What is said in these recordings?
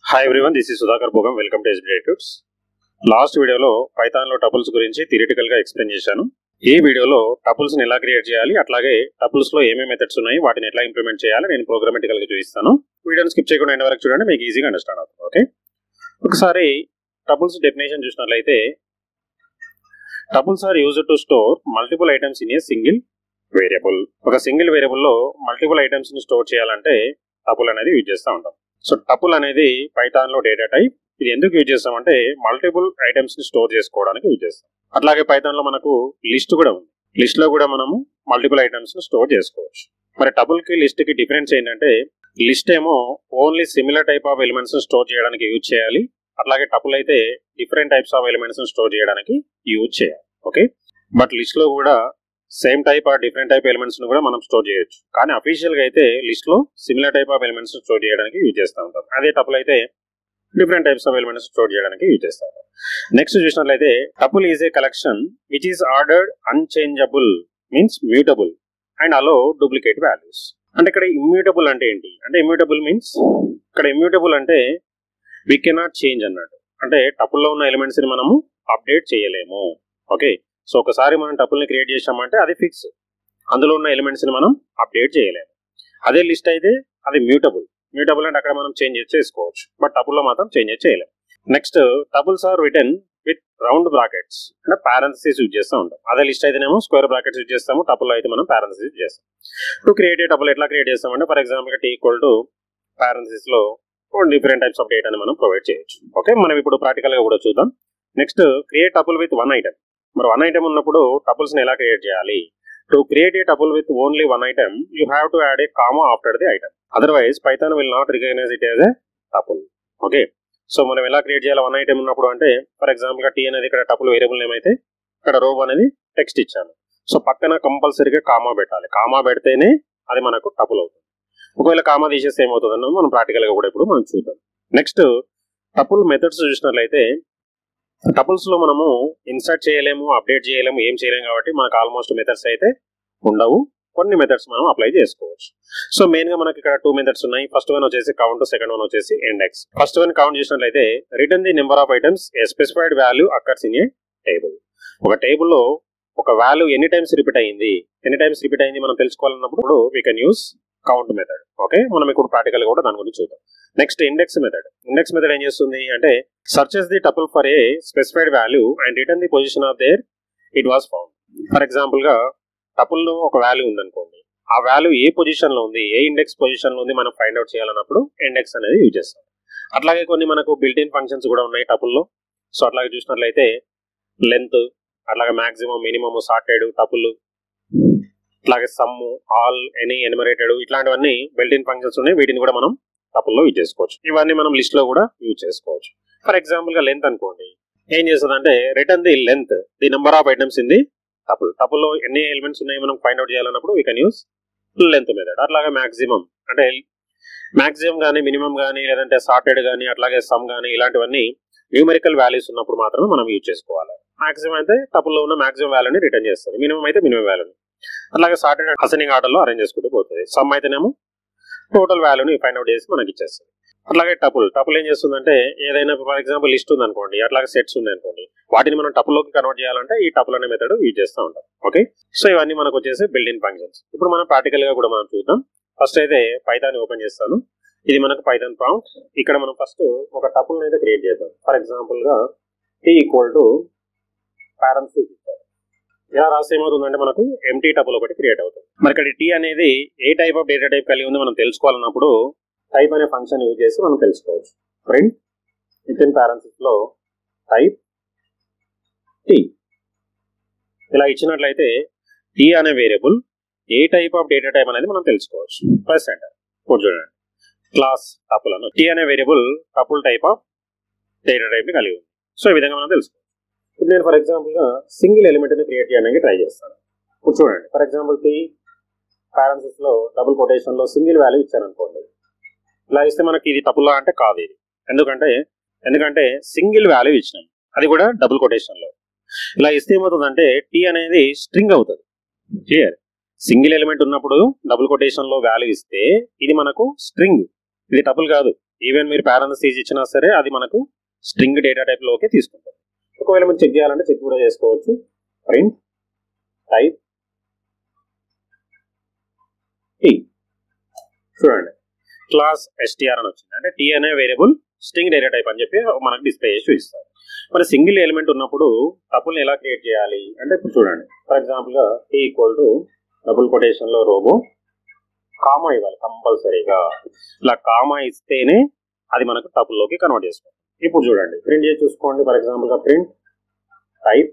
hi everyone this is Sudhakar Bhogam welcome to educators last వీడియోలో Python లో tuples గురించి theoretical గా ఎక్స్ప్లెయిన్ చేశాను ఈ వీడియోలో టపుల్స్ ని ఎలా క్రియేట్ చేయాలి అట్లాగే టపుల్స్ లో ఏమేమి మెథడ్స్ ఉన్నాయి వాటిని ఎట్లా ఇంప్లిమెంట్ చేయాలి నేను ప్రోగ్రామెటికల్ గా చూపిస్తాను వీడియోని స్కిప్ చేయకుండా ఎండ్ వరకు చూడండి మీకు ఈజీగా అండర్స్టాండ్ అవుతుంది ఓకే ఒకసారి టపుల్స్ డెఫినేషన్ చూసినట్లయితే tuples are use to store multiple items in a single variable ఒక సింగిల్ వేరియబుల్ లో మల్టిపుల్ ఐటమ్స్ ని స్టోర్ చేయాలంటే టపుల్ అనేది యూజ్ చేస్తూ ఉంటాం సో టపుల్ అనేది పైథాన్ లో డేటా టైప్ ఇది ఎందుకు యూజ్ చేస్తామంటే మల్టిపుల్ ఐటమ్స్ ని స్టోర్ చేసుకోవడానికి యూజ్ చేస్తాం అట్లాగే పైథాన్ లో మనకు లిస్ట్ కూడా ఉంది లిస్ట్ లో కూడా మనము మల్టిపుల్ ఐటమ్స్ ని స్టోర్ చేసుకోవచ్చు మరి టబుల్ కి లిస్ట్ కి డిఫరెన్స్ ఏంటంటే లిస్ట్ ఏమో only similar type of elements ని స్టోర్ చేయడానికి యూజ్ చేయాలి అట్లాగే టపుల్ అయితే డిఫరెంట్ టైప్స్ ఆఫ్ ఎలిమెంట్స్ ని స్టోర్ చేయడానికి యూజ్ చేయాలి ఓకే బట్ లిస్ట్ లో కూడా same type or different type elements ను కూడా మనం స్టోర్ చేయొచ్చు కానీ అఫీషియల్ గా అయితే లిస్ట్ లో similar type of elements store చేయడానికి యూజ్ చేస్తూ ఉంటాం అదే టపుల్ అయితే different types of elements store చేయడానికి యూజ్ చేస్తాం నెక్స్ట్ చూసినట్లయితే tuple is a collection which is ordered unchangeable means mutable and allow duplicate values అంటే ఇక్కడ ఇమ్యూటబుల్ అంటే ఏంటి అంటే ఇమ్యూటబుల్ మీన్స్ ఇక్కడ ఇమ్యూటబుల్ అంటే వీ కెనాట్ చేంజ్ అన్నట్టు అంటే టపుల్లో ఉన్న ఎలిమెంట్స్ ని మనము అప్డేట్ చేయలేము ఓకే సో ఒకసారి మనం టపుల్ ని క్రియేట్ చేసామంటే అది ఫిక్స్ అందులో ఉన్న ఎలిమెంట్స్ ని మనం అప్డేట్ చేయలేము అదే లిస్ట్ అయితే అది మ్యూటబుల్ మ్యూటబుల్ అంటే అక్కడ మనం చేంజ్ చేసుకోవచ్చు బట్ టపుల్ లో మాత్రం చేంజ్ చేయలేము next tuples are return with round brackets అంటే పారెన్సిస్ యూజ్ చేస్తూ ఉంటాం అదే లిస్ట్ అయితేనేమో స్క్వేర్ బ్రాకెట్స్ యూజ్ చేస్తాము టపుల్ అయితే మనం పారెన్సిస్ యూజ్ చేస్తాం టు క్రియేట్ టపుల్ ఎట్లా క్రియేట్ చేస్తామంటే for example T equal to parenthesis లో డిఫరెంట్ టైప్స్ ఆఫ్ డేటాని మనం ప్రొవైడ్ చేయొచ్చు ఓకే మనం ఇప్పుడు ప్రాక్టికల్ గా కూడా చూద్దాం next create tuple with one item మరి వన్ ఐటమ్ ఉన్నప్పుడు టపుల్స్ ని ఎలా క్రియేట్ చేయాలి to create a tuple with only one item you have to add a comma after the item otherwise Python will not recognise it as a tuple okay so మనం ఎలా create చేయాలి one item ఉన్నప్పుడు అంటే for example గా tea అనేది ఇక్కడ tuple variable name అయితే ఇక్కడ రోబ్ అనేది టెక్స్ట్ ఇచ్చాను సో పక్కన కంపల్సరీగా కామా పెట్టాలి కామా పెడితేనే అది మనకు టపుల్ అవుతుంది ఒకవేళ కామా తీసేస్తే ఏమవుతుంది అన్నది మనం ప్రాక్టికల్ గా కూడా ఇప్పుడు మనం చూద్దాం నెక్స్ట్ టపుల్ మెథడ్స్ చూసినట్లయితే టపుల్స్ లో మనము ఇన్సర్ట్ చేయలేము అప్డేట్ చేయలేము ఏం చేయలేము కాబట్టి మనకు ఆల్మోస్ట్ మెథడ్స్ అయితే ఉండవు కొన్ని మెథడ్స్ మనం అప్లై చేసుకోవచ్చు సో మెయిన్ గా మనకి ఇక్కడ టూ మెథడ్స్ ఉన్నాయి ఫస్ట్ వన్ వచ్చేసి కౌంట్ సెకండ్ వన్ వచ్చేసి ఇండెక్స్ ఫస్ట్ వన్ కౌంట్ చేసినట్లయితే return the number of items a specified value occurs in a table ఒక టేబుల్ లో ఒక వాల్యూ ఎన్ని టైమ్స్ రిపీట్ అయింది ఎన్ని టైమ్స్ రిపీట్ అయింది మనం తెలుసుకోవాలన్నప్పుడు we can use count method okay మనం ఇప్పుడు ప్రాక్టికల్ కూడా దాని గురించి చూద్దాం next index method index method ఏం చేస్తుంది అంటే searches the tuple for a specified value and return the position of there it was found for example గా టపుల్ లో ఒక వాల్యూ ఉందనుకోండి ఆ వాల్యూ ఏ పొజిషన్ లో ఉంది ఏ ఇండెక్స్ పొజిషన్ లో ఉంది మనం ఫైండ్ అవుట్ చేయాలన్నప్పుడు ఇండెక్స్ అనేది యూజ్ చేస్తాం అట్లాగే కొన్ని మనకు బిల్ట్ ఇన్ ఫంక్షన్స్ కూడా ఉన్నాయి టపుల్ లో సో అట్లాగే చూసినట్లయితే లెంత్ అట్లాగే మాక్సిమం మినిమం సార్టెడ్ టపుల్ అట్లాగే సమ్ము ఆల్ ఎనీ ఎనిమరేటెడ్ ఇట్లాంటివన్నీ బిల్ట్ ఇన్ ఫంక్షన్స్ ఉన్నాయి వీటిని కూడా మనం టపుల్ లో యూజ్ చేసుకోవచ్చు ఇవన్నీ మనం లిస్ట్ లో కూడా యూజ్ చేసుకోవచ్చు ఫర్ ఎగ్జాంపుల్ గా లెంత్ అనుకోండి ఏం చేస్తుంది అంటే return the length the number of items in the tuple tuple లో ఎన్ని ఎలిమెంట్స్ ఉన్నాయి మనం ఫైండ్ అవుట్ చేయాలన్నప్పుడు we can use length method అట్లాగే మాక్సిమం అంటే మాక్సిమం కానీ మినిమం కానీ లేదంటే సార్టెడ్ కానీ అట్లాగే సమ్ కానీ ఇలాంటివన్నీ న్యూమెరికల్ వాల్యూస్ ఉన్నప్పుడు మాత్రమే మనం యూజ్ చేసుకోవాలి మాక్సిమం అయితే టపుల్ లో ఉన్న మాక్సిమం వాల్యూని రిటర్న్ చేస్తుంది మినిమం అయితే మినిమం వాల్యూని అట్లాగే సార్టెడ్ అసెండింగ్ ఆర్డర్ లో అరేంజ్ చేసుకుంటూ పోతుంది సమ్ అయితేనేమో టోటల్ వాల్యూని ఫైండ్ అవుట్ చేసి మనకి ఇచ్చేస్తుంది అట్లాగే టపుల్ టపుల్ ఏం చేస్తుందంటే ఏదైనా ఫర్ ఎగ్జాంపుల్ లిస్ట్ ఉంది అనుకోండి అట్లాగే సెట్స్ ఉంది అనుకోండి వాటిని మనం టపుల్ లోకి కన్వర్ట్ చేయాలంటే ఈ టపుల్ అనే మెథడ్ యూజ్ చేస్తూ ఉంటాం ఓకే సో ఇవన్నీ మనకు వచ్చేసి బిల్డింగ్ ఫంక్షన్స్ ఇప్పుడు మనం ప్రాక్టికల్ గా కూడా మనం చూద్దాం ఫస్ట్ అయితే పైథాన్ ఓపెన్ చేస్తాను ఇది మనకు పైథాన్ ప్రాంప్ట్ ఇక్కడ మనం ఫస్ట్ ఒక టపుల్ అయితే క్రియేట్ చేద్దాం ఫర్ ఎగ్జాంపుల్ గా టీ ఈక్వల్ టు పారెంట్స్ ఇలా రాస్తే ఏమవుతుందంటే మనకు ఎంటీ టపుల్ ఒకటి క్రియేట్ అవుతుంది మరి ఇక్కడ టీ అనేది ఏ టైప్ ఆఫ్ డేటా టైప్ కలిగి ఉంది మనం తెలుసుకోవాలన్నప్పుడు టైప్ అనే ఫంక్షన్ యూజ్ చేసి మనం తెలుసుకోవచ్చు ప్రింట్ విత్ ఇన్ పారెన్సిస్ లో టైప్ టీ ఇలా ఇచ్చినట్లయితే టీ అనే వేరియబుల్ ఏ టైప్ ఆఫ్ డేటా టైప్ అనేది మనం తెలుసుకోవచ్చు ఫస్ట్ ఎంటర్ ఇప్పుడు చూడండి క్లాస్ టపుల్ అన్న టీ అనే variable tuple type of data type ని కలిగి ఉంది సో ఈ విధంగా మనం తెలుసుకోవచ్చు ఇప్పుడు నేను ఫర్ ఎగ్జాంపుల్ గా సింగిల్ ఎలిమెంట్ ని క్రియేట్ చేయడానికి ట్రై చేస్తాను ఇప్పుడు చూడండి ఫర్ ఎగ్జాంపుల్ టీ పారెన్సిస్ లో డబుల్ కొటేషన్ లో సింగిల్ వాల్యూ ఇచ్చాను అనుకోండి ఇలా ఇస్తే మనకి ఇది టపుల్లా అంటే కాదు ఇది ఎందుకంటే ఎందుకంటే సింగిల్ వాల్యూ ఇచ్చినాం అది కూడా డబుల్ కొటేషన్ లో ఇలా ఇస్తే ఏమవుతుందంటే టీ అనేది స్ట్రింగ్ అవుతుంది క్లియర్ సింగిల్ ఎలిమెంట్ ఉన్నప్పుడు డబుల్ కొటేషన్ లో వాల్యూ ఇస్తే ఇది మనకు స్ట్రింగ్ ఇది టపుల్ కాదు ఈవెన్ మీరు పారాంథసిస్ ఇచ్చినా సరే అది మనకు స్ట్రింగ్ డేటా టైప్ లోకి తీసుకుంటుంది ఒకవేళ మీరు చెక్ చేయాలంటే చెక్ కూడా చేసుకోవచ్చు ప్రింట్ టైప్ టీ చూడండి క్లాస్ ఎస్టీఆర్ అని వచ్చింది అంటే టీ అనే వేరియబుల్ స్ట్రింగ్ డేటా టైప్ అని చెప్పి మనకు డిస్ప్లే చేసి చూపిస్తారు మరి సింగిల్ ఎలిమెంట్ ఉన్నప్పుడు టపుల్ని ఎలా క్రియేట్ చేయాలి అంటే ఇప్పుడు చూడండి ఫర్ ఎగ్జాంపుల్ గా T equal to double quotation లో రోబో కామా ఇవ్వాలి కంపల్సరీగా ఇలా కామా ఇస్తేనే అది మనకు టపుల్లోకి కన్వర్ట్ చేసుకోవాలి ఇప్పుడు చూడండి ప్రింట్ చేసి చూసుకోండి ఫర్ ఎగ్జాంపుల్ గా ప్రింట్ టైప్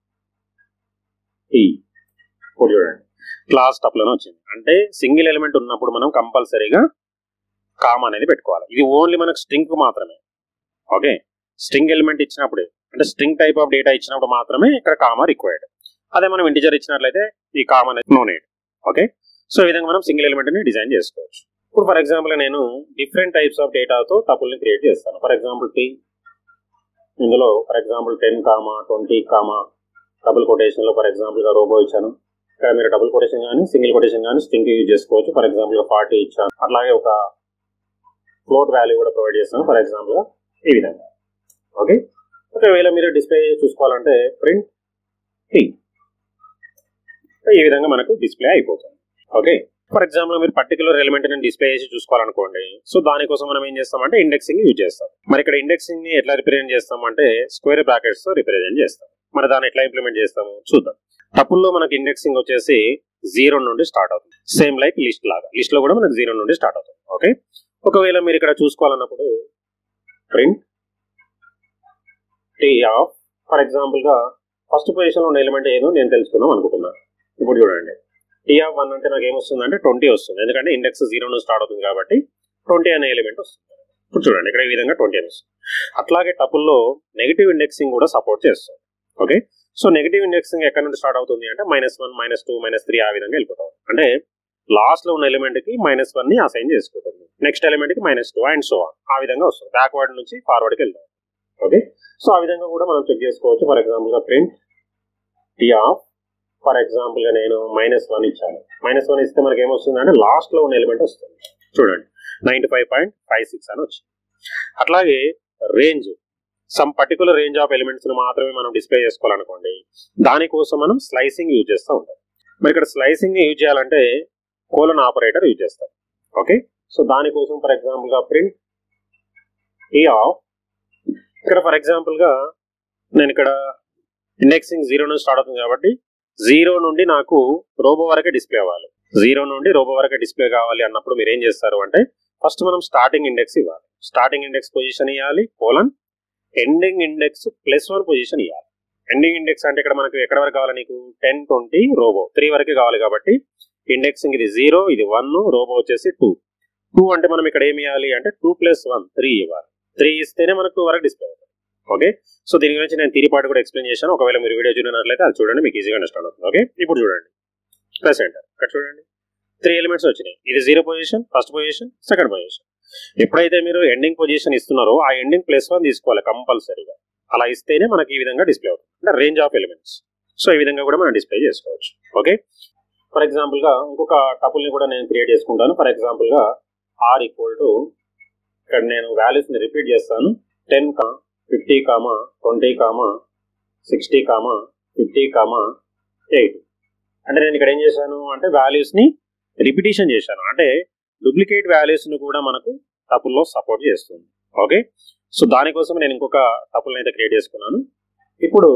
టీ ఇప్పుడు చూడండి క్లాస్ టపులను వచ్చింది అంటే సింగిల్ ఎలిమెంట్ ఉన్నప్పుడు మనం కంపల్సరీగా కామ్ అనేది పెట్టుకోవాలి ఇది ఓన్లీ మనకు స్ట్రింగ్ మాత్రమే ఓకే స్ట్రింగ్ ఎలిమెంట్ ఇచ్చినప్పుడు అంటే స్ట్రింగ్ టైప్ ఆఫ్ డేటా ఇచ్చినప్పుడు మాత్రమే ఇక్కడ కామా రిక్వైర్డ్ అదే మనం ఇంటిజర్ ఇచ్చినట్లయితే ఈ కామ్ అనేది నో నీడ్ ఓకే సో ఈ విధంగా మనం సింగిల్ ఎలిమెంట్ ని డిజైన్ చేసుకోవచ్చు ఇప్పుడు ఫర్ ఎగ్జాంపుల్ నేను డిఫరెంట్ టైప్స్ ఆఫ్ డేటాతో టపుల్ని క్రియేట్ చేస్తాను ఫర్ ఎగ్జాంపుల్ టీ ఇందులో for example ten comma twenty comma double quotation లో ఫర్ ఎగ్జాంపుల్ గా రోబో ఇచ్చాను ఇక్కడ మీరు డబుల్ కొటేషన్ కానీ సింగిల్ కొటేషన్ కానీ స్ట్రింగ్ యూజ్ చేసుకోవచ్చు ఫర్ ఎగ్జాంపుల్ గా ఫార్టీ ఇచ్చాను అట్లాగే ఒక ఫ్లోట్ వాల్యూ కూడా ప్రొవైడ్ చేస్తాను ఫర్ ఎగ్జాంపుల్ గా ఈ విధంగా ఓకే ఒకవేళ మీరు డిస్ప్లే చూసుకోవాలంటే ప్రింట్ టీ ఈ విధంగా మనకు డిస్ప్లే అయిపోతుంది ఓకే ఫర్ ఎగ్జాంపుల్ మీరు పర్టికులర్ ఎలిమెంట్ ని డిస్ప్లే చేసి చూసుకోవాలనుకోండి సో దానికోసం మనం ఏం చేస్తామంటే ఇండెక్సింగ్ యూజ్ చేస్తాం మరి ఇక్కడ ఇండెక్సింగ్ ని ఎట్లా రిప్రజెంట్ చేస్తామంటే స్క్వేర్ బ్రాకెట్స్ తో రిప్రజెంట్ చేస్తాం మరి దాన్ని ఎట్లా ఇంప్లిమెంట్ చేస్తాము చూద్దాం టపుల్లో మనకి ఇండెక్సింగ్ వచ్చేసి జీరో నుండి స్టార్ట్ అవుతుంది సేమ్ లైక్ లిస్ట్ లాగా లిస్ట్ లో కూడా మనకి జీరో నుండి స్టార్ట్ అవుతుంది ఓకే ఒకవేళ మీరు ఇక్కడ చూసుకోవాలన్నప్పుడు print t of for example గా ఫస్ట్ పొజిషన్ లో ఉన్న ఎలిమెంట్ ఏదో నేను తెలుసుకుందాం అనుకుంటున్నాను ఇప్పుడు చూడండి టీ ఆఫ్ వన్ అంటే నాకు ఏమొస్తుంది అంటే ట్వంటీ వస్తుంది ఎందుకంటే ఇండెక్స్ జీరో నుంచి స్టార్ట్ అవుతుంది కాబట్టి ట్వంటీ అనే ఎలిమెంట్ వస్తుంది ఇప్పుడు చూడండి ఇక్కడ ఈ విధంగా ట్వంటీ అని వస్తుంది అట్లాగే టపుల్లో నెగిటివ్ ఇండెక్సింగ్ కూడా సపోర్ట్ చేస్తుంది ఓకే సో నెగిటివ్ ఇండెక్సింగ్ ఎక్కడ నుండి స్టార్ట్ అవుతుంది అంటే minus one minus two minus three ఆ విధంగా వెళ్ళిపోతాం అంటే లాస్ట్ లో ఉన్న ఎలిమెంట్ కి మైనస్ వన్ ని అసైన్ చేసుకుంటుంది నెక్స్ట్ ఎలిమెంట్ కి మైనస్ టూ అండ్ సో ఆ విధంగా వస్తుంది బ్యాక్వర్డ్ నుంచి ఫార్వర్డ్ కి వెళ్తాం ఓకే సో ఆ విధంగా కూడా మనం చెక్ చేసుకోవచ్చు ఫర్ ఎగ్జాంపుల్ గా print t of for example గా నేను మైనస్ వన్ ఇచ్చాను మైనస్ వన్ ఇస్తే మనకి ఏమొస్తుంది అంటే లాస్ట్ లో ఉన్న ఎలిమెంట్ వస్తుంది చూడండి ninety five point five six అని వచ్చింది అట్లాగే range some particular range of elements మాత్రమే మనం డిస్ప్లే చేసుకోవాలనుకోండి దానికోసం మనం స్లైసింగ్ యూజ్ చేస్తూ ఉంటాం మరి ఇక్కడ స్లైసింగ్ యూజ్ చేయాలంటే కోలన్ ఆపరేటర్ యూజ్ చేస్తాం ఓకే సో దానికోసం ఫర్ ఎగ్జాంపుల్ గా ప్రింట్ ఈ ఆఫ్ ఇక్కడ ఫర్ ఎగ్జాంపుల్ గా నేను ఇక్కడ ఇండెక్సింగ్ జీరో నుంచి స్టార్ట్ అవుతుంది కాబట్టి జీరో నుండి నాకు రోబో వరకే డిస్ప్లే అవ్వాలి జీరో నుండి రోబో వరకే డిస్ప్లే కావాలి అన్నప్పుడు మీరు ఏం చేస్తారు అంటే ఫస్ట్ మనం స్టార్టింగ్ ఇండెక్స్ ఇవ్వాలి స్టార్టింగ్ ఇండెక్స్ పొజిషన్ ఇవ్వాలి colon ending index plus one position ఇవ్వాలి ఎండింగ్ ఇండెక్స్ అంటే ఇక్కడ మనకు ఎక్కడ వరకు కావాలి నీకు టెన్ ట్వంటీ రోబో త్రీ వరకే కావాలి కాబట్టి ఇండెక్సింగ్ ఇది జీరో ఇది వన్ రోబో వచ్చేసి టూ టూ అంటే మనం ఇక్కడ ఏమి ఇవ్వాలి అంటే టూ ప్లస్ వన్ త్రీ ఇవ్వాలి త్రీ ఇస్తేనే మనకు టూ వరకు డిస్ప్లే అవుతుంది ఓకే సో దీని గురించి నేను తిరిపాటు కూడా ఎక్స్ప్లెయిన్ చేశాను ఒకవేళ మీరు వీడియో చూడనట్లయితే అది చూడండి మీకు ఈజీగా అండర్స్టాండ్ అవుతుంది ఓకే ఇప్పుడు చూడండి ప్లస్ ఎంటర్ ఇక్కడ చూడండి త్రీ ఎలిమెంట్స్ వచ్చినాయి ఇది zero position first position second position ఎప్పుడైతే మీరు ఎండింగ్ పొజిషన్ ఇస్తున్నారో ఆ ఎండింగ్ ప్లస్ వన్ తీసుకోవాలి కంపల్సరీగా అలా ఇస్తేనే మనకి ఈ విధంగా డిస్ప్లే అవుతుంది అంటే రేంజ్ ఆఫ్ ఎలిమెంట్స్ సో ఈ విధంగా కూడా మనం డిస్ప్లే చేసుకోవచ్చు ఓకే ఫర్ ఎగ్జాంపుల్ గా ఇంకొక టపుల్ ని కూడా నేను క్రియేట్ చేసుకుంటాను ఫర్ ఎగ్జాంపుల్ గా ఆర్ ఈక్వల్ టు ఇక్కడ నేను వాల్యూస్ ని రిపీట్ చేస్తాను టెన్ కా fifty comma twenty comma sixty comma fifty comma eight అంటే నేను ఇక్కడ ఏం చేశాను అంటే వాల్యూస్ ని రిపిటేషన్ చేశాను అంటే డూప్లికేట్ వాల్యూస్ ని కూడా మనకు టపుల్లో సపోర్ట్ చేస్తుంది ఓకే సో దానికోసం నేను ఇంకొక టపుల్ అయితే క్రియేట్ చేసుకున్నాను ఇప్పుడు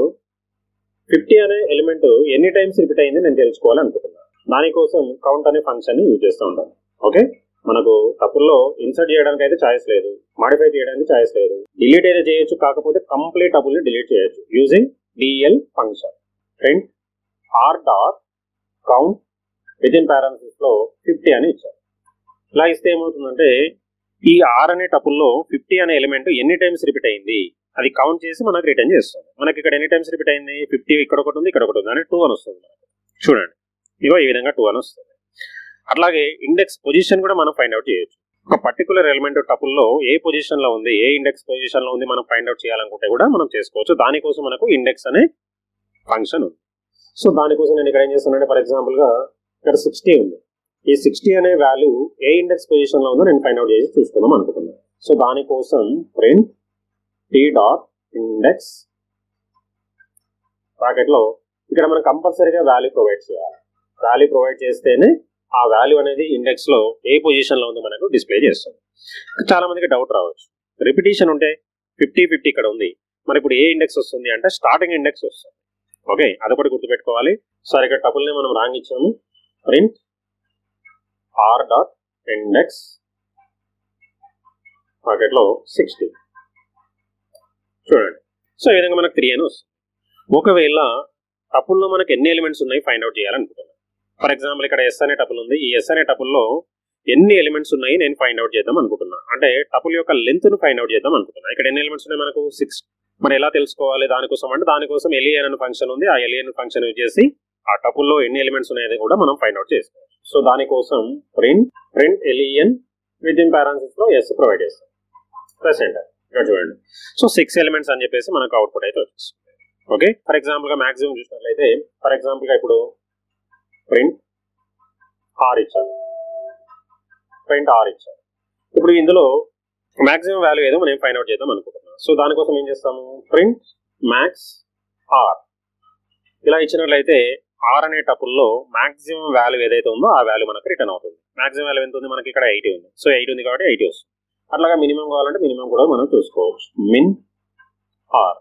ఫిఫ్టీ అనే ఎలిమెంట్ ఎన్ని టైమ్స్ రిపీట్ అయింది నేను తెలుసుకోవాలి అనుకుంటున్నాను దానికోసం కౌంట్ అనే ఫంక్షన్ ని యూజ్ చేస్తూ ఉంటాను ఓకే మనకు టపుల్లో ఇన్సర్ట్ చేయడానికి అయితే ఛాయిస్ లేదు మాడిఫై చేయడానికి ఛాయిస్ లేదు డిలీట్ అయితే చేయొచ్చు కాకపోతే కంప్లీట్ టపుల్ ని డిలీట్ చేయొచ్చు using DL function print r dot count within parenthesis లో ఫిఫ్టీ అని ఇచ్చారు ఇలా ఇస్తే ఏమవుతుందంటే ఈ ఆర్ అనే టపుల్లో ఫిఫ్టీ అనే ఎలిమెంట్ ఎన్ని టైమ్స్ రిపీట్ అయింది అది కౌంట్ చేసి మనకు రిటర్న్ చేస్తుంది మనకి ఇక్కడ ఎన్ని టైమ్స్ రిపీట్ అయింది ఫిఫ్టీ ఇక్కడ ఒకటి ఉంది ఇక్కడ ఒకటి ఉంది అంటే టూ అని వస్తుంది మనకు చూడండి ఇగో ఈ విధంగా టూ అని వస్తుంది అట్లాగే ఇండెక్స్ పొజిషన్ కూడా మనం ఫైండ్ అవుట్ చేయొచ్చు ఒక పర్టికులర్ ఎలిమెంట్ టపుల్లో ఏ పొజిషన్ లో ఉంది ఏ ఇండెక్స్ పొజిషన్ లో ఉంది మనం ఫైండ్ అవుట్ చేయాలనుకుంటే కూడా మనం చేసుకోవచ్చు దానికోసం మనకు ఇండెక్స్ అనే ఫంక్షన్ ఉంది సో దానికోసం నేను ఇక్కడ ఏం చేస్తానంటే ఫర్ ఎగ్జాంపుల్ గా ఇక్కడ సిక్స్టీ ఉంది ఈ సిక్స్టీ అనే వాల్యూ ఏ ఇండెక్స్ పొజిషన్ లో ఉందో నేను ఫైండ్ అవుట్ చేసి చూసుకుందాం అనుకుంటున్నాను సో దానికోసం ప్రింట్ టీ డాట్ ఇండెక్స్ బ్రాకెట్లో ఇక్కడ మనం కంపల్సరీగా వాల్యూ ప్రొవైడ్ చేయాలి వాల్యూ ప్రొవైడ్ చేస్తేనే ఆ వాల్యూ అనేది ఇండెక్స్ లో ఏ పొజిషన్ లో ఉందో మనకు డిస్ప్లే చేస్తుంది చాలా మందికి డౌట్ రావచ్చు రిపిటేషన్ ఉంటే ఫిఫ్టీ ఫిఫ్టీ ఇక్కడ ఉంది మరి ఇప్పుడు ఏ ఇండెక్స్ వస్తుంది అంటే స్టార్టింగ్ ఇండెక్స్ వస్తుంది ఓకే అదొకటి గుర్తుపెట్టుకోవాలి సరే ఇక్కడ టపుల్ ని మనం రాంగ్ ఇచ్చాము print r dot index bracket లో సిక్స్టీ చూడండి సో ఈ విధంగా మనకు త్రీ అని వస్తుంది ఒకవేళ టపుల్లో మనకు ఎన్ని ఎలిమెంట్స్ ఉన్నాయి ఫైండ్ అవుట్ చేయాలనుకుంటున్నాను ఫర్ ఎగ్జాంపుల్ ఇక్కడ ఎస్ అనే టపుల్ ఉంది ఈ ఎస్ అనే టపుల్లో ఎన్ని ఎలిమెంట్స్ ఉన్నాయి నేను ఫైండ్ అవుట్ చేద్దాం అనుకుంటున్నా అంటే టపుల్ యొక్క లెంత్ ను ఫైండ్ అవుట్ చేద్దాం అనుకుంటున్నా ఇక్కడ ఎన్ని ఎలిమెంట్స్ ఉన్నాయి మనకు సిక్స్ మరి ఎలా తెలుసుకోవాలి దానికోసం అంటే దానికోసం ఎలియన్ అనే ఫంక్షన్ ఉంది ఆ ఎలియన్ ఫంక్షన్ యూజ్ చేసి ఆ టపుల్లో ఎన్ని ఎలిమెంట్స్ ఉన్నాయని కూడా మనం ఫైండ్ అవుట్ చేసుకోవచ్చు సో దానికోసం print print len within parenthesis లో ఎస్ ప్రొవైడ్ చేస్తాం ప్రెస్ ఎంటర్ ఇక్కడ చూడండి సో సిక్స్ ఎలిమెంట్స్ అని చెప్పేసి మనకు అవుట్పుట్ అయితే వచ్చేస్తుంది ఓకే ఫర్ ఎగ్జాంపుల్ గా మాక్సిమం చూసినట్లయితే ఫర్ ఎగ్జాంపుల్ గా ఇప్పుడు ప్రింట్ ఆర్ ఇచ్చాను ప్రింట్ ఆర్ ఇచ్చాను ఇప్పుడు ఇందులో మాక్సిమం వాల్యూ ఏదో మనం ఫైండ్ అవుట్ చేద్దాం అనుకుంటున్నాం సో దానికోసం ఏం చేస్తాము ప్రింట్ మ్యాక్స్ ఆర్ ఇలా ఇచ్చినట్లయితే ఆర్ అనే టపుల్లో మాక్సిమం వాల్యూ ఏదైతే ఉందో ఆ వాల్యూ మనకు రిటర్న్ అవుతుంది మాక్సిమం వాల్యూ ఎంత ఉంది మనకి ఇక్కడ ఎయిటీ ఉంది సో ఎయిట్ ఉంది కాబట్టి ఎయిటీ వస్తుంది అట్లాగా మినిమం కావాలంటే మినిమం కూడా మనం చూసుకోవచ్చు మిన్ ఆర్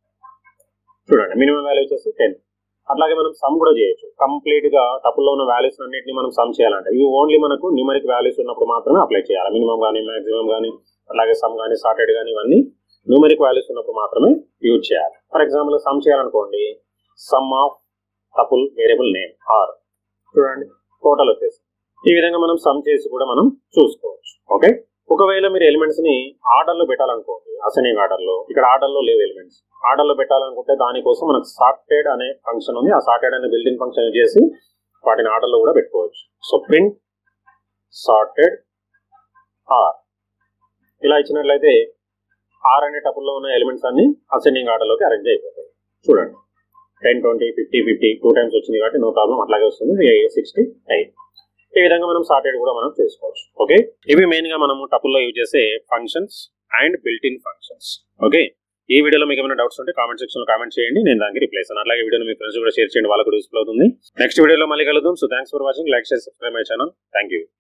చూడండి మినిమం వాల్యూ వచ్చేసి టెన్ అట్లాగే మనం సమ్ కూడా చేయొచ్చు కంప్లీట్ గా టపుల్లో ఉన్న వాల్యూస్ అన్నింటిని మనం సమ్ చేయాలంటే ఇవి ఓన్లీ మనకు న్యూమరిక్ వాల్యూస్ ఉన్నప్పుడు మాత్రమే అప్లై చేయాలి మినిమం కానీ మాక్సిమం కానీ అలాగే సమ్ కానీ సార్టెడ్ కానీ ఇవన్నీ న్యూమరిక్ వాల్యూస్ ఉన్నప్పుడు మాత్రమే యూజ్ చేయాలి ఫర్ ఎగ్జాంపుల్ సమ్ చేయాలనుకోండి sum of tuple variable name r చూడండి టోటల్ వచ్చేసి ఈ విధంగా మనం సమ్ చేసి కూడా మనం చూసుకోవచ్చు ఓకే ఒకవేళ మీరు ఎలిమెంట్స్ ని ఆర్డర్ లో పెట్టాలనుకోండి అసెనింగ్ ఆర్డర్ లో ఇక్కడ ఆర్డర్ లో లేవు ఎలిమెంట్స్ ఆర్డర్ లో పెట్టాలనుకుంటే దానికోసం మనకు సార్టెడ్ అనే ఫంక్షన్ ఉంది ఆ సార్టెడ్ అనే బిల్డింగ్ ఫంక్షన్ యూజ్ చేసి వాటిని ఆర్డర్ లో కూడా పెట్టుకోవచ్చు సో ప్రింట్ సార్టెడ్ ఆర్ ఇలా ఇచ్చినట్లయితే ఆర్ అనే టపుల్లో ఉన్న ఎలిమెంట్స్ అన్ని అసెండింగ్ ఆర్డర్ లోకి అరేంజ్ అయిపోతాయి చూడండి ten twenty fifty fifty two times వచ్చింది కాబట్టి నో ప్రాబ్లం అట్లాగే వస్తుంది సిక్స్టీ ఎయిట్ ఈ విధంగా మనం సార్టెడ్ కూడా మనం చేసుకోవచ్చు ఓకే ఇవి మెయిన్ గా మనము టపుల్లో యూజ్ చేసే functions and built in functions okay ఈ వీడియోలో మీకు ఏమైనా డౌట్స్ ఉంటే కామెంట్ సెక్షన్ లో కామెంట్ చేయండి నేను దానికి రిప్లై ఇస్తాను అలాగే వీడియోని మీ ఫ్రెండ్స్ కూడా షేర్ చేయండి వాళ్ళకు యూస్ఫుల్ అవుతుంది నెక్స్ట్ వీడియోలో మళ్ళీ కలుద్దాం so thanks for watching like share subscribe my channel thank you